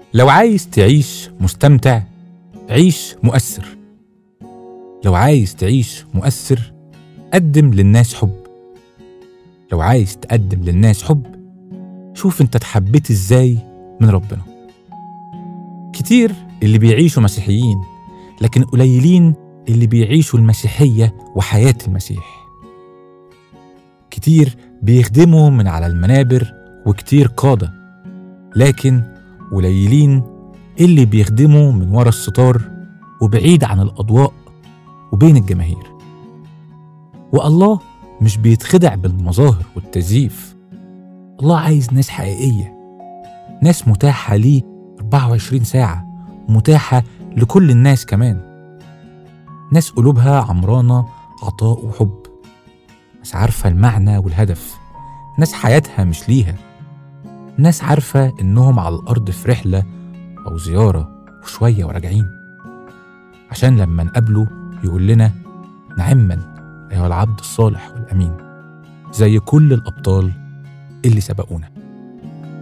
لو عايز تعيش مستمتع عيش مؤثر لو عايز تعيش مؤثر قدم للناس حب لو عايز تقدم للناس حب شوف انت اتحبيت ازاي من ربنا كتير اللي بيعيشوا مسيحيين لكن قليلين اللي بيعيشوا المسيحية وحياة المسيح كتير بيخدموا من على المنابر وكتير قادة لكن قليلين اللي بيخدموا من ورا الستار وبعيد عن الأضواء وبين الجماهير والله مش بيتخدع بالمظاهر والتزييف الله عايز ناس حقيقية ناس متاحة ليه 24 ساعة متاحة لكل الناس كمان ناس قلوبها عمرانة عطاء وحب ناس عارفة المعنى والهدف ناس حياتها مش ليها ناس عارفة إنهم على الأرض في رحلة أو زيارة وشوية وراجعين عشان لما نقابله يقول لنا نعما أيها العبد الصالح والأمين زي كل الأبطال اللي سبقونا